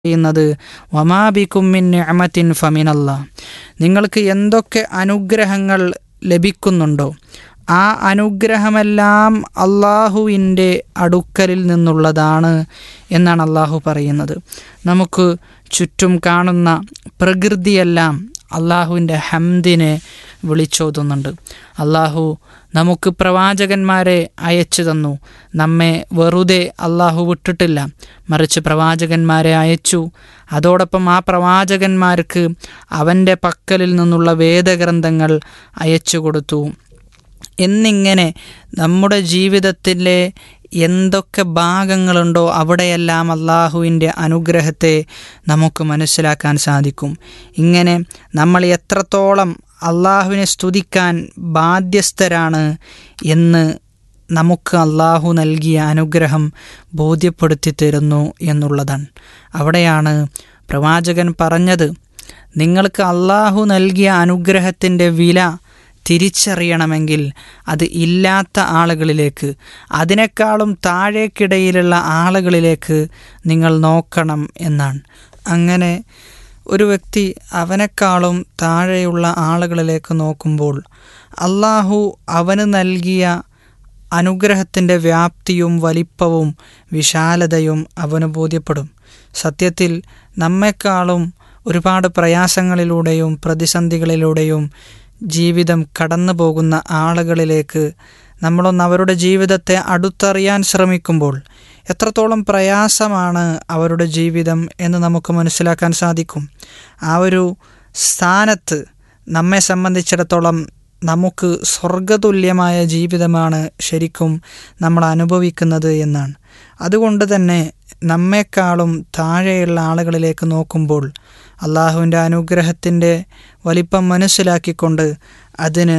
പറയുന്നത് വമാബിക്കുമിൻ നിഅമത്തിൻ ഫമിനല്ല നിങ്ങൾക്ക് എന്തൊക്കെ അനുഗ്രഹങ്ങൾ ലഭിക്കുന്നുണ്ടോ ആ അനുഗ്രഹമെല്ലാം അള്ളാഹുവിൻ്റെ അടുക്കലിൽ നിന്നുള്ളതാണ് എന്നാണ് അള്ളാഹു പറയുന്നത് നമുക്ക് ചുറ്റും കാണുന്ന പ്രകൃതിയെല്ലാം അള്ളാഹുവിൻ്റെ ഹംദിനെ വിളിച്ചോതുന്നുണ്ട് അള്ളാഹു നമുക്ക് പ്രവാചകന്മാരെ അയച്ചു തന്നു നമ്മെ വെറുതെ അള്ളാഹു വിട്ടിട്ടില്ല മറിച്ച് പ്രവാചകന്മാരെ അയച്ചു അതോടൊപ്പം ആ പ്രവാചകന്മാർക്ക് അവൻ്റെ പക്കലിൽ നിന്നുള്ള വേദഗ്രന്ഥങ്ങൾ അയച്ചു കൊടുത്തു എന്നിങ്ങനെ നമ്മുടെ ജീവിതത്തിലെ എന്തൊക്കെ ഭാഗങ്ങളുണ്ടോ അവിടെയെല്ലാം അള്ളാഹുവിൻ്റെ അനുഗ്രഹത്തെ നമുക്ക് മനസ്സിലാക്കാൻ സാധിക്കും ഇങ്ങനെ നമ്മൾ എത്രത്തോളം അള്ളാഹുവിനെ സ്തുതിക്കാൻ ബാധ്യസ്ഥരാണ് എന്ന് നമുക്ക് അള്ളാഹു നൽകിയ അനുഗ്രഹം ബോധ്യപ്പെടുത്തി തരുന്നു എന്നുള്ളതാണ് അവിടെയാണ് പ്രവാചകൻ പറഞ്ഞത് നിങ്ങൾക്ക് അള്ളാഹു നൽകിയ അനുഗ്രഹത്തിൻ്റെ വില തിരിച്ചറിയണമെങ്കിൽ അത് ഇല്ലാത്ത ആളുകളിലേക്ക് അതിനേക്കാളും താഴേക്കിടയിലുള്ള ആളുകളിലേക്ക് നിങ്ങൾ നോക്കണം എന്നാണ് അങ്ങനെ ഒരു വ്യക്തി അവനേക്കാളും താഴെയുള്ള ആളുകളിലേക്ക് നോക്കുമ്പോൾ അള്ളാഹു അവന് നൽകിയ അനുഗ്രഹത്തിൻ്റെ വ്യാപ്തിയും വലിപ്പവും വിശാലതയും അവന് ബോധ്യപ്പെടും സത്യത്തിൽ നമ്മെക്കാളും ഒരുപാട് പ്രയാസങ്ങളിലൂടെയും പ്രതിസന്ധികളിലൂടെയും ജീവിതം കടന്നു പോകുന്ന ആളുകളിലേക്ക് നമ്മളൊന്ന് അവരുടെ ജീവിതത്തെ അടുത്തറിയാൻ ശ്രമിക്കുമ്പോൾ എത്രത്തോളം പ്രയാസമാണ് അവരുടെ ജീവിതം എന്ന് നമുക്ക് മനസ്സിലാക്കാൻ സാധിക്കും ആ ഒരു സ്ഥാനത്ത് നമ്മെ സംബന്ധിച്ചിടത്തോളം നമുക്ക് സ്വർഗതുല്യമായ ജീവിതമാണ് ശരിക്കും നമ്മൾ അനുഭവിക്കുന്നത് എന്നാണ് അതുകൊണ്ട് തന്നെ നമ്മെക്കാളും താഴെയുള്ള ആളുകളിലേക്ക് നോക്കുമ്പോൾ അള്ളാഹുവിൻ്റെ അനുഗ്രഹത്തിൻ്റെ വലിപ്പം മനസ്സിലാക്കിക്കൊണ്ട് അതിന്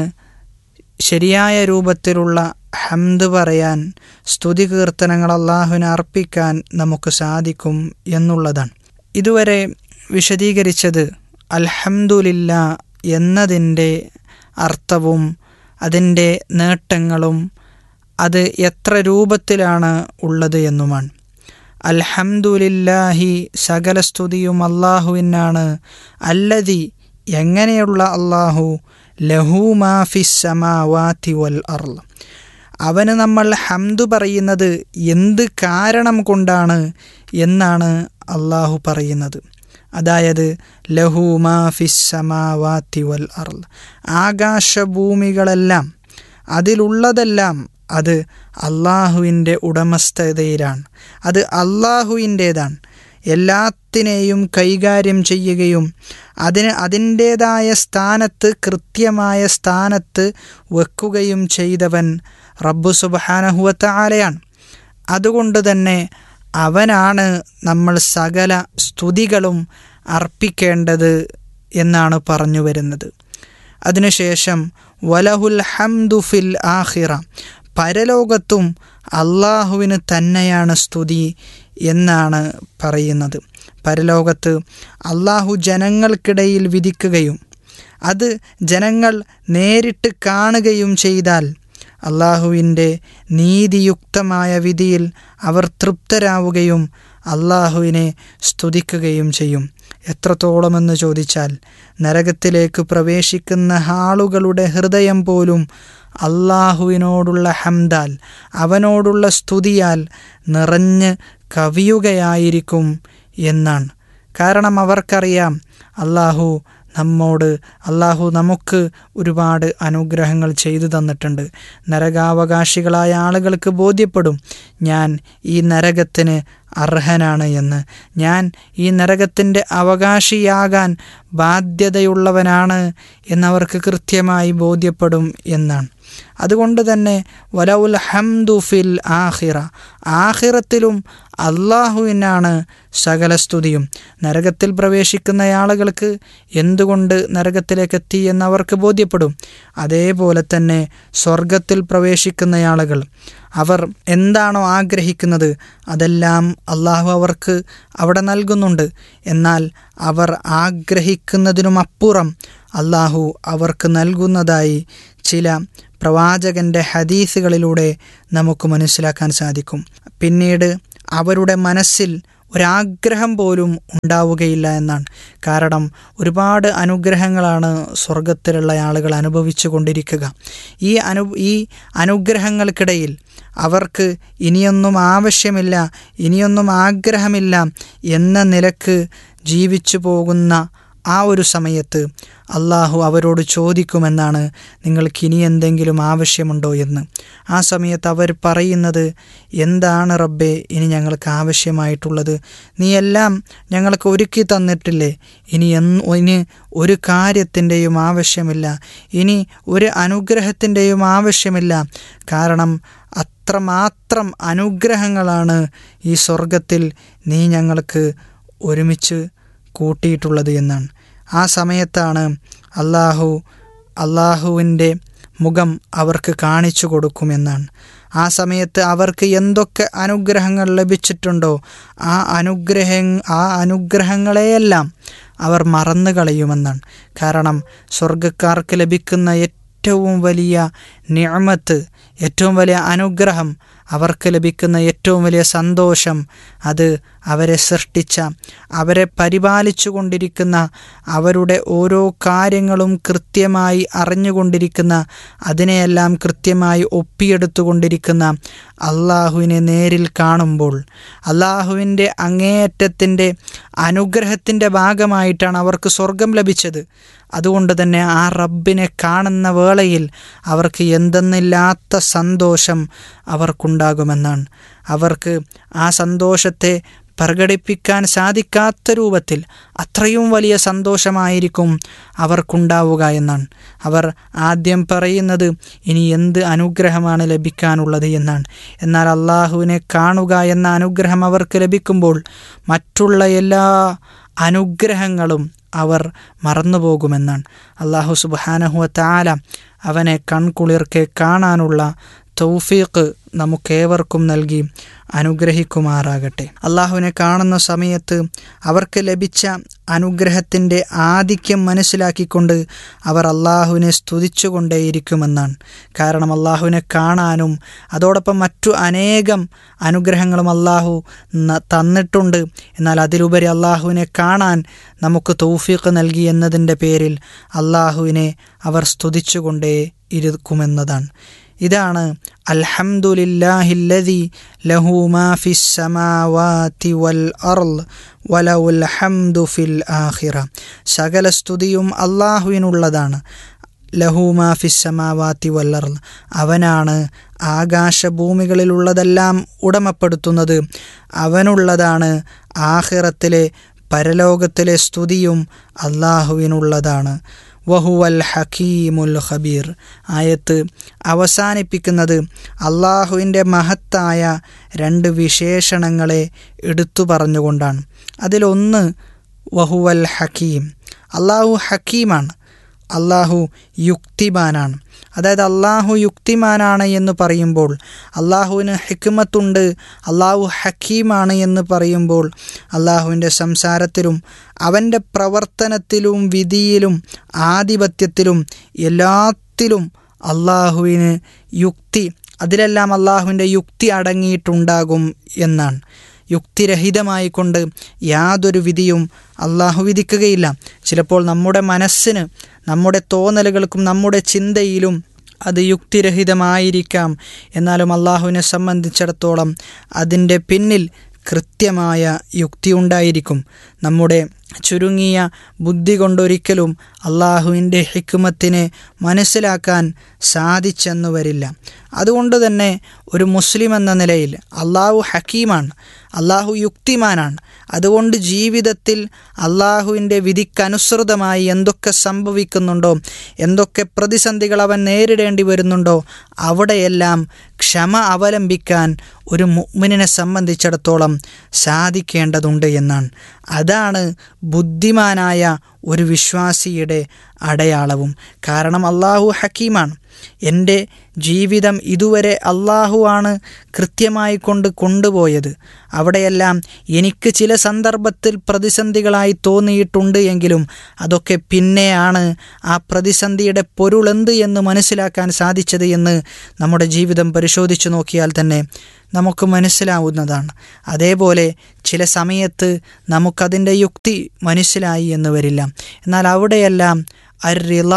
ശരിയായ രൂപത്തിലുള്ള ഹംദ് പറയാൻ സ്തുതി കീർത്തനങ്ങൾ അള്ളാഹുവിനെ അർപ്പിക്കാൻ നമുക്ക് സാധിക്കും എന്നുള്ളതാണ് ഇതുവരെ വിശദീകരിച്ചത് അൽഹംദുലില്ല എന്നതിൻ്റെ അർത്ഥവും അതിൻ്റെ നേട്ടങ്ങളും അത് എത്ര രൂപത്തിലാണ് ഉള്ളത് എന്നുമാണ് അൽഹംദുലില്ലാഹി സകല സ്തുതിയും അള്ളാഹുവിനാണ് അല്ലതി എങ്ങനെയുള്ള അള്ളാഹു ലഹൂമാഫിസമാവാത്തി വൽ അർൾ അവന് നമ്മൾ ഹംദു പറയുന്നത് എന്ത് കാരണം കൊണ്ടാണ് എന്നാണ് അള്ളാഹു പറയുന്നത് അതായത് ലഹൂമാഫിസമാവാത്തി വൽ അർൾ ആകാശഭൂമികളെല്ലാം അതിലുള്ളതെല്ലാം അത് അള്ളാഹുവിൻ്റെ ഉടമസ്ഥതയിലാണ് അത് അള്ളാഹുവിൻ്റേതാണ് എല്ലാത്തിനെയും കൈകാര്യം ചെയ്യുകയും അതിന് അതിൻ്റേതായ സ്ഥാനത്ത് കൃത്യമായ സ്ഥാനത്ത് വെക്കുകയും ചെയ്തവൻ റബ്ബു സുബാനഹുവത്ത ആലയാണ് അതുകൊണ്ട് തന്നെ അവനാണ് നമ്മൾ സകല സ്തുതികളും അർപ്പിക്കേണ്ടത് എന്നാണ് പറഞ്ഞു വരുന്നത് അതിനുശേഷം വലഹുൽ ഹംദു ഫിൽ ആഹിറ പരലോകത്തും അള്ളാഹുവിന് തന്നെയാണ് സ്തുതി എന്നാണ് പറയുന്നത് പരലോകത്ത് അള്ളാഹു ജനങ്ങൾക്കിടയിൽ വിധിക്കുകയും അത് ജനങ്ങൾ നേരിട്ട് കാണുകയും ചെയ്താൽ അള്ളാഹുവിൻ്റെ നീതിയുക്തമായ വിധിയിൽ അവർ തൃപ്തരാവുകയും അള്ളാഹുവിനെ സ്തുതിക്കുകയും ചെയ്യും എത്രത്തോളമെന്ന് ചോദിച്ചാൽ നരകത്തിലേക്ക് പ്രവേശിക്കുന്ന ആളുകളുടെ ഹൃദയം പോലും അള്ളാഹുവിനോടുള്ള ഹംദാൽ അവനോടുള്ള സ്തുതിയാൽ നിറഞ്ഞ് കവിയുകയായിരിക്കും എന്നാണ് കാരണം അവർക്കറിയാം അള്ളാഹു നമ്മോട് അള്ളാഹു നമുക്ക് ഒരുപാട് അനുഗ്രഹങ്ങൾ ചെയ്തു തന്നിട്ടുണ്ട് നരകാവകാശികളായ ആളുകൾക്ക് ബോധ്യപ്പെടും ഞാൻ ഈ നരകത്തിന് അർഹനാണ് എന്ന് ഞാൻ ഈ നരകത്തിൻ്റെ അവകാശിയാകാൻ ബാധ്യതയുള്ളവനാണ് എന്നവർക്ക് കൃത്യമായി ബോധ്യപ്പെടും എന്നാണ് അതുകൊണ്ട് തന്നെ വലൗൽ ഹംദു ഫിൽ ആഹിറ ആഹിറത്തിലും അള്ളാഹുവിനാണ് സകല സ്തുതിയും നരകത്തിൽ പ്രവേശിക്കുന്ന ആളുകൾക്ക് എന്തുകൊണ്ട് നരകത്തിലേക്ക് എത്തി എന്നവർക്ക് ബോധ്യപ്പെടും അതേപോലെ തന്നെ സ്വർഗത്തിൽ പ്രവേശിക്കുന്ന ആളുകൾ അവർ എന്താണോ ആഗ്രഹിക്കുന്നത് അതെല്ലാം അള്ളാഹു അവർക്ക് അവിടെ നൽകുന്നുണ്ട് എന്നാൽ അവർ ആഗ്രഹിക്കുന്നതിനുമപ്പുറം അള്ളാഹു അവർക്ക് നൽകുന്നതായി ചില പ്രവാചകൻ്റെ ഹദീസുകളിലൂടെ നമുക്ക് മനസ്സിലാക്കാൻ സാധിക്കും പിന്നീട് അവരുടെ മനസ്സിൽ ഒരാഗ്രഹം പോലും ഉണ്ടാവുകയില്ല എന്നാണ് കാരണം ഒരുപാട് അനുഗ്രഹങ്ങളാണ് സ്വർഗത്തിലുള്ള ആളുകൾ അനുഭവിച്ചു കൊണ്ടിരിക്കുക ഈ അനു ഈ അനുഗ്രഹങ്ങൾക്കിടയിൽ അവർക്ക് ഇനിയൊന്നും ആവശ്യമില്ല ഇനിയൊന്നും ആഗ്രഹമില്ല എന്ന നിലക്ക് ജീവിച്ചു പോകുന്ന ആ ഒരു സമയത്ത് അള്ളാഹു അവരോട് ചോദിക്കുമെന്നാണ് നിങ്ങൾക്ക് ഇനി എന്തെങ്കിലും ആവശ്യമുണ്ടോ എന്ന് ആ സമയത്ത് അവർ പറയുന്നത് എന്താണ് റബ്ബെ ഇനി ഞങ്ങൾക്ക് ആവശ്യമായിട്ടുള്ളത് നീ എല്ലാം ഞങ്ങൾക്ക് ഒരുക്കി തന്നിട്ടില്ലേ ഇനി എന്ന് ഇനി ഒരു കാര്യത്തിൻ്റെയും ആവശ്യമില്ല ഇനി ഒരു അനുഗ്രഹത്തിൻ്റെയും ആവശ്യമില്ല കാരണം അത്രമാത്രം അനുഗ്രഹങ്ങളാണ് ഈ സ്വർഗത്തിൽ നീ ഞങ്ങൾക്ക് ഒരുമിച്ച് കൂട്ടിയിട്ടുള്ളത് എന്നാണ് ആ സമയത്താണ് അള്ളാഹു അള്ളാഹുവിൻ്റെ മുഖം അവർക്ക് കാണിച്ചു കൊടുക്കുമെന്നാണ് ആ സമയത്ത് അവർക്ക് എന്തൊക്കെ അനുഗ്രഹങ്ങൾ ലഭിച്ചിട്ടുണ്ടോ ആ അനുഗ്രഹ ആ അനുഗ്രഹങ്ങളെയെല്ലാം അവർ മറന്നു കളയുമെന്നാണ് കാരണം സ്വർഗക്കാർക്ക് ലഭിക്കുന്ന ഏറ്റവും വലിയ നിയമത്ത് ഏറ്റവും വലിയ അനുഗ്രഹം അവർക്ക് ലഭിക്കുന്ന ഏറ്റവും വലിയ സന്തോഷം അത് അവരെ സൃഷ്ടിച്ച അവരെ പരിപാലിച്ചു കൊണ്ടിരിക്കുന്ന അവരുടെ ഓരോ കാര്യങ്ങളും കൃത്യമായി അറിഞ്ഞുകൊണ്ടിരിക്കുന്ന അതിനെയെല്ലാം കൃത്യമായി ഒപ്പിയെടുത്തുകൊണ്ടിരിക്കുന്ന അള്ളാഹുവിനെ നേരിൽ കാണുമ്പോൾ അള്ളാഹുവിൻ്റെ അങ്ങേയറ്റത്തിൻ്റെ അനുഗ്രഹത്തിൻ്റെ ഭാഗമായിട്ടാണ് അവർക്ക് സ്വർഗം ലഭിച്ചത് അതുകൊണ്ട് തന്നെ ആ റബ്ബിനെ കാണുന്ന വേളയിൽ അവർക്ക് എന്തെന്നില്ലാത്ത സന്തോഷം അവർക്കുണ്ടാകുമെന്നാണ് അവർക്ക് ആ സന്തോഷത്തെ പ്രകടിപ്പിക്കാൻ സാധിക്കാത്ത രൂപത്തിൽ അത്രയും വലിയ സന്തോഷമായിരിക്കും അവർക്കുണ്ടാവുക എന്നാണ് അവർ ആദ്യം പറയുന്നത് ഇനി എന്ത് അനുഗ്രഹമാണ് ലഭിക്കാനുള്ളത് എന്നാണ് എന്നാൽ അള്ളാഹുവിനെ കാണുക എന്ന അനുഗ്രഹം അവർക്ക് ലഭിക്കുമ്പോൾ മറ്റുള്ള എല്ലാ അനുഗ്രഹങ്ങളും അവർ മറന്നുപോകുമെന്നാണ് അള്ളാഹു സുബാനഹുവ താല അവനെ കൺകുളിർക്കെ കാണാനുള്ള തൗഫീഖ് നമുക്കേവർക്കും നൽകി അനുഗ്രഹിക്കുമാറാകട്ടെ അള്ളാഹുവിനെ കാണുന്ന സമയത്ത് അവർക്ക് ലഭിച്ച അനുഗ്രഹത്തിൻ്റെ ആധിക്യം മനസ്സിലാക്കിക്കൊണ്ട് അവർ അള്ളാഹുവിനെ സ്തുതിച്ചുകൊണ്ടേയിരിക്കുമെന്നാണ് കാരണം അള്ളാഹുവിനെ കാണാനും അതോടൊപ്പം മറ്റു അനേകം അനുഗ്രഹങ്ങളും അള്ളാഹു തന്നിട്ടുണ്ട് എന്നാൽ അതിലുപരി അള്ളാഹുവിനെ കാണാൻ നമുക്ക് തൗഫീഖ് നൽകി എന്നതിൻ്റെ പേരിൽ അള്ളാഹുവിനെ അവർ സ്തുതിച്ചുകൊണ്ടേ ഇരിക്കുമെന്നതാണ് ഇതാണ് അൽഹംദുലില്ലാഹില്ലദി ലഹു മാ ഫിസ് സമാവാതി വൽ അർള് വലവുൽ ഹംദു ഫിൽ ആഖിറ സകല സ്തുതിയും അള്ളാഹുവിനുള്ളതാണ് ലഹു മാ ഫിസ് സമാവാതി വൽ അർള് അവനാണ് ആകാശഭൂമികളിലുള്ളതെല്ലാം ഉടമപ്പെടുത്തുന്നത് അവനുള്ളതാണ് ആഖിറത്തിലെ പരലോകത്തിലെ സ്തുതിയും അള്ളാഹുവിനുള്ളതാണ് വഹുവൽ ഹക്കീമുൽ ഖബീർ ആയത്ത് അവസാനിപ്പിക്കുന്നത് അള്ളാഹുവിൻ്റെ മഹത്തായ രണ്ട് വിശേഷണങ്ങളെ എടുത്തു പറഞ്ഞുകൊണ്ടാണ് അതിലൊന്ന് വഹുവൽ ഹക്കീം അള്ളാഹു ഹക്കീമാണ് അള്ളാഹു യുക്തിമാനാണ് അതായത് അള്ളാഹു യുക്തിമാനാണ് എന്ന് പറയുമ്പോൾ അള്ളാഹുവിന് ഹിക്മത്തുണ്ട് അള്ളാഹു ഹക്കീമാണ് എന്ന് പറയുമ്പോൾ അള്ളാഹുവിൻ്റെ സംസാരത്തിലും അവൻ്റെ പ്രവർത്തനത്തിലും വിധിയിലും ആധിപത്യത്തിലും എല്ലാത്തിലും അള്ളാഹുവിന് യുക്തി അതിലെല്ലാം അള്ളാഹുവിൻ്റെ യുക്തി അടങ്ങിയിട്ടുണ്ടാകും എന്നാണ് യുക്തിരഹിതമായി കൊണ്ട് യാതൊരു വിധിയും അള്ളാഹു വിധിക്കുകയില്ല ചിലപ്പോൾ നമ്മുടെ മനസ്സിന് നമ്മുടെ തോന്നലുകൾക്കും നമ്മുടെ ചിന്തയിലും അത് യുക്തിരഹിതമായിരിക്കാം എന്നാലും അള്ളാഹുവിനെ സംബന്ധിച്ചിടത്തോളം അതിൻ്റെ പിന്നിൽ കൃത്യമായ യുക്തി ഉണ്ടായിരിക്കും നമ്മുടെ ചുരുങ്ങിയ ബുദ്ധി കൊണ്ടൊരിക്കലും അള്ളാഹുവിൻ്റെ ഹിക്കുമത്തിനെ മനസ്സിലാക്കാൻ സാധിച്ചെന്നു വരില്ല അതുകൊണ്ട് തന്നെ ഒരു മുസ്ലിം എന്ന നിലയിൽ അള്ളാഹു ഹക്കീമാണ് അള്ളാഹു യുക്തിമാനാണ് അതുകൊണ്ട് ജീവിതത്തിൽ അള്ളാഹുവിൻ്റെ വിധിക്കനുസൃതമായി എന്തൊക്കെ സംഭവിക്കുന്നുണ്ടോ എന്തൊക്കെ പ്രതിസന്ധികൾ അവൻ നേരിടേണ്ടി വരുന്നുണ്ടോ അവിടെയെല്ലാം ക്ഷമ അവലംബിക്കാൻ ഒരു മുഅ്മിനിനെ സംബന്ധിച്ചിടത്തോളം സാധിക്കേണ്ടതുണ്ട് എന്നാണ് അതാണ് ബുദ്ധിമാനായ ഒരു വിശ്വാസിയുടെ അടയാളവും കാരണം അള്ളാഹു ഹക്കീമാണ് എൻ്റെ ജീവിതം ഇതുവരെ അള്ളാഹുവാണ് കൃത്യമായി കൊണ്ട് കൊണ്ടുപോയത് അവിടെയെല്ലാം എനിക്ക് ചില സന്ദർഭത്തിൽ പ്രതിസന്ധികളായി തോന്നിയിട്ടുണ്ട് എങ്കിലും അതൊക്കെ പിന്നെയാണ് ആ പ്രതിസന്ധിയുടെ പൊരുളെന്ത് എന്ന് മനസ്സിലാക്കാൻ സാധിച്ചത് എന്ന് നമ്മുടെ ജീവിതം പരിശോധിച്ചു നോക്കിയാൽ തന്നെ നമുക്ക് മനസ്സിലാവുന്നതാണ് അതേപോലെ ചില സമയത്ത് നമുക്കതിൻ്റെ യുക്തി മനസ്സിലായി എന്ന് വരില്ല എന്നാൽ അവിടെയെല്ലാം അരിള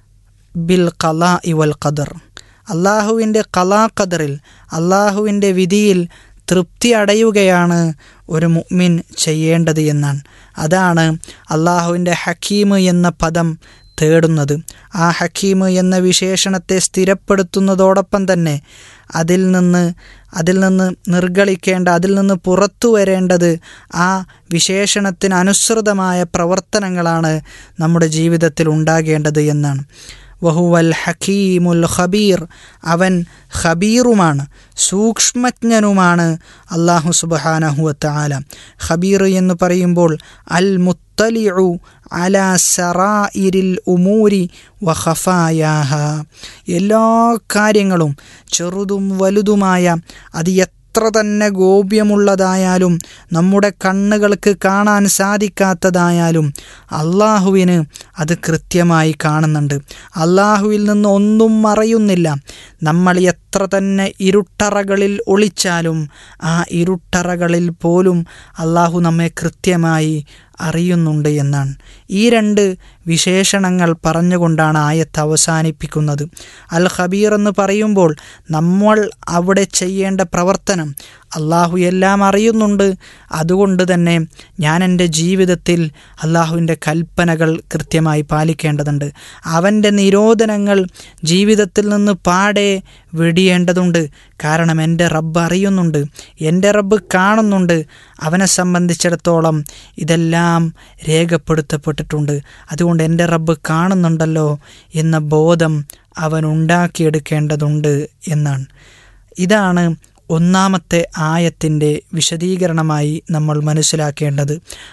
ബിൽ കലാ ഇവൽ ഖദർ അള്ളാഹുവിൻ്റെ കലാ ഖദറിൽ അള്ളാഹുവിൻ്റെ വിധിയിൽ തൃപ്തി അടയുകയാണ് ഒരു മുഅ്മിൻ ചെയ്യേണ്ടത് എന്നാണ് അതാണ് അള്ളാഹുവിൻ്റെ ഹക്കീം എന്ന പദം തേടുന്നത് ആ ഹക്കീം എന്ന വിശേഷണത്തെ സ്ഥിരപ്പെടുത്തുന്നതോടൊപ്പം തന്നെ അതിൽ നിന്ന് അതിൽ നിന്ന് നിർഗളിക്കേണ്ട അതിൽ നിന്ന് പുറത്തു വരേണ്ടത് ആ വിശേഷണത്തിന് അനുസൃതമായ പ്രവർത്തനങ്ങളാണ് നമ്മുടെ ജീവിതത്തിൽ ഉണ്ടാകേണ്ടത് എന്നാണ് വഹുവൽ ഹക്കീമുൽ ഖബീർ അവൻ ഖബീറുമാണ് സൂക്ഷ്മജ്ഞനുമാണ് അള്ളാഹു സുബഹാനഹുവത്ത ആല ഖബീർ എന്ന് പറയുമ്പോൾ അൽ മുത്തലിഉ അല സറായിരിൽ ഉമൂരി വഖഫായാഹ എല്ലാ കാര്യങ്ങളും ചെറുതും വലുതുമായ അത് എത്ര തന്നെ ഗോപ്യമുള്ളതായാലും നമ്മുടെ കണ്ണുകൾക്ക് കാണാൻ സാധിക്കാത്തതായാലും അള്ളാഹുവിന് അത് കൃത്യമായി കാണുന്നുണ്ട് അള്ളാഹുവിൽ നിന്ന് ഒന്നും മറയുന്നില്ല നമ്മൾ എത്ര തന്നെ ഇരുട്ടറകളിൽ ഒളിച്ചാലും ആ ഇരുട്ടറകളിൽ പോലും അള്ളാഹു നമ്മെ കൃത്യമായി അറിയുന്നുണ്ട് എന്നാണ് ഈ രണ്ട് വിശേഷണങ്ങൾ പറഞ്ഞുകൊണ്ടാണ് ആയത്ത് അവസാനിപ്പിക്കുന്നത് അൽ ഖബീർ എന്ന് പറയുമ്പോൾ നമ്മൾ അവിടെ ചെയ്യേണ്ട പ്രവർത്തനം അള്ളാഹു എല്ലാം അറിയുന്നുണ്ട് അതുകൊണ്ട് തന്നെ ഞാൻ എൻ്റെ ജീവിതത്തിൽ അള്ളാഹുവിൻ്റെ കൽപ്പനകൾ കൃത്യമായി പാലിക്കേണ്ടതുണ്ട് അവൻ്റെ നിരോധനങ്ങൾ ജീവിതത്തിൽ നിന്ന് പാടെ വെടിയേണ്ടതുണ്ട് കാരണം എൻ്റെ റബ്ബ് അറിയുന്നുണ്ട് എൻ്റെ റബ്ബ് കാണുന്നുണ്ട് അവനെ സംബന്ധിച്ചിടത്തോളം ഇതെല്ലാം രേഖപ്പെടുത്തപ്പെട്ടിട്ടുണ്ട് അതുകൊണ്ട് എൻ്റെ റബ്ബ് കാണുന്നുണ്ടല്ലോ എന്ന ബോധം അവൻ ഉണ്ടാക്കിയെടുക്കേണ്ടതുണ്ട് എന്നാണ് ഇതാണ് ഒന്നാമത്തെ ആയത്തിൻ്റെ വിശദീകരണമായി നമ്മൾ മനസ്സിലാക്കേണ്ടത്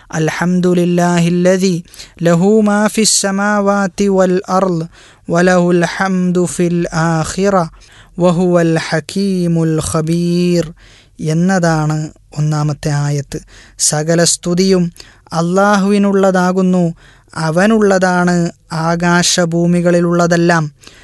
അൽഹംദുലില്ലാഹില്ലദി ലഹു മാ ഫിസ് സമാവാതി വൽ അർള് വലഹുൽ ഹംദു ഫിൽ ആഖിറ വഹുവൽ ഹക്കീമുൽ ഖബീർ എന്നതാണ് ഒന്നാമത്തെ ആയത്ത് സകല സ്തുതിയും അള്ളാഹുവിനുള്ളതാകുന്നു അവനുള്ളതാണ് ആകാശഭൂമികളിലുള്ളതെല്ലാം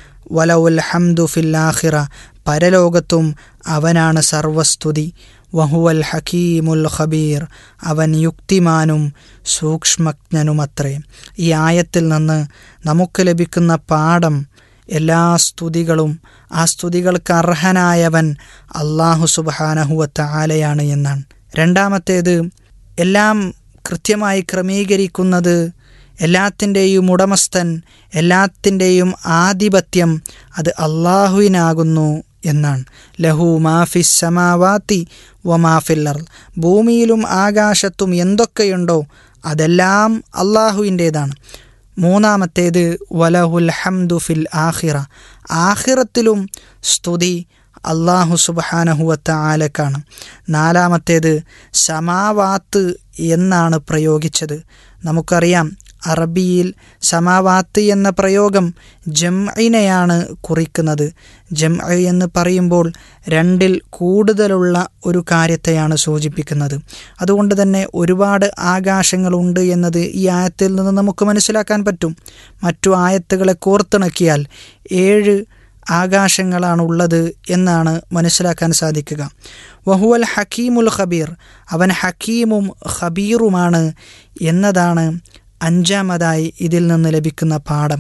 വലവുൽ ഹംദു ഫിൽ ആഖിറ പരലോകത്തും അവനാണ് സർവസ്തുതി വഹുവൽ ഹക്കീമുൽ ഖബീർ അവൻ യുക്തിമാനും സൂക്ഷ്മജ്ഞനുമത്രേ ഈ ആയത്തിൽ നിന്ന് നമുക്ക് ലഭിക്കുന്ന പാഠം എല്ലാ സ്തുതികളും ആ സ്തുതികൾക്ക് അർഹനായവൻ അള്ളാഹു സുബാനഹുവത്ത ആലയാണ് എന്നാണ് രണ്ടാമത്തേത് എല്ലാം കൃത്യമായി ക്രമീകരിക്കുന്നത് എല്ലാത്തിൻ്റെയും ഉടമസ്ഥൻ എല്ലാത്തിൻ്റെയും ആധിപത്യം അത് അള്ളാഹുവിനാകുന്നു എന്നാണ് ലഹു മാഫിസ് സമാവാത്തി വ മാഫില്ലർ ഭൂമിയിലും ആകാശത്തും എന്തൊക്കെയുണ്ടോ അതെല്ലാം അള്ളാഹുവിൻ്റേതാണ് മൂന്നാമത്തേത് വലഹുൽ ഹംദു ഫിൽ ആഹിറ ആഹിറത്തിലും സ്തുതി അള്ളാഹു സുബാനഹുവത്ത ആലക്കാണ് നാലാമത്തേത് സമാവാത്ത് എന്നാണ് പ്രയോഗിച്ചത് നമുക്കറിയാം അറബിയിൽ സമാവാത്ത് എന്ന പ്രയോഗം ജംഇനെയാണ് കുറിക്കുന്നത് ജം എന്ന് പറയുമ്പോൾ രണ്ടിൽ കൂടുതലുള്ള ഒരു കാര്യത്തെയാണ് സൂചിപ്പിക്കുന്നത് അതുകൊണ്ട് തന്നെ ഒരുപാട് ആകാശങ്ങളുണ്ട് എന്നത് ഈ ആയത്തിൽ നിന്ന് നമുക്ക് മനസ്സിലാക്കാൻ പറ്റും മറ്റു ആയത്തുകളെ കോർത്തിണക്കിയാൽ ഏഴ് ആകാശങ്ങളാണുള്ളത് എന്നാണ് മനസ്സിലാക്കാൻ സാധിക്കുക വഹുവൽ ഹക്കീമുൽ ഖബീർ അവൻ ഹക്കീമും ഖബീറുമാണ് എന്നതാണ് അഞ്ചാമതായി ഇതിൽ നിന്ന് ലഭിക്കുന്ന പാഠം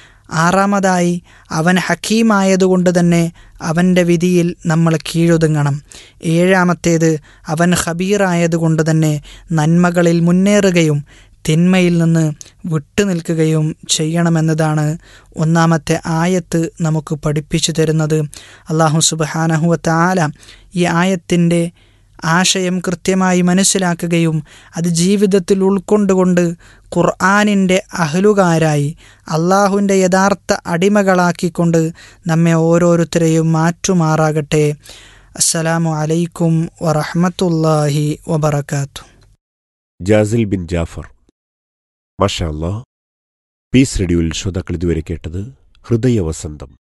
ആറാമതായി അവൻ ഹക്കീമായതുകൊണ്ട് തന്നെ അവൻ്റെ വിധിയിൽ നമ്മൾ കീഴൊതുങ്ങണം ഏഴാമത്തേത് അവൻ ഖബീറായതുകൊണ്ട് തന്നെ നന്മകളിൽ മുന്നേറുകയും തിന്മയിൽ നിന്ന് വിട്ടുനിൽക്കുകയും ചെയ്യണമെന്നതാണ് ഒന്നാമത്തെ ആയത്ത് നമുക്ക് പഠിപ്പിച്ചു തരുന്നത് അള്ളാഹു സുബാനഹുവത്ത ആല ഈ ആയത്തിൻ്റെ ആശയം കൃത്യമായി മനസ്സിലാക്കുകയും അത് ജീവിതത്തിൽ ഉൾക്കൊണ്ടുകൊണ്ട് ഖുർആാനിൻ്റെ അഹലുകാരായി അള്ളാഹുവിൻ്റെ യഥാർത്ഥ അടിമകളാക്കിക്കൊണ്ട് നമ്മെ ഓരോരുത്തരെയും മാറ്റുമാറാകട്ടെ അസ്സലാമു അലൈക്കും വറഹമത്തല്ലാഹി വബർക്കാത്തു ജാസിൽ ബിൻ ജാഫർ മഷാ അല്ലാ പീസ് റേഡിയോയിൽ ശ്രോതാക്കൾ ഇതുവരെ കേട്ടത് ഹൃദയവസന്തം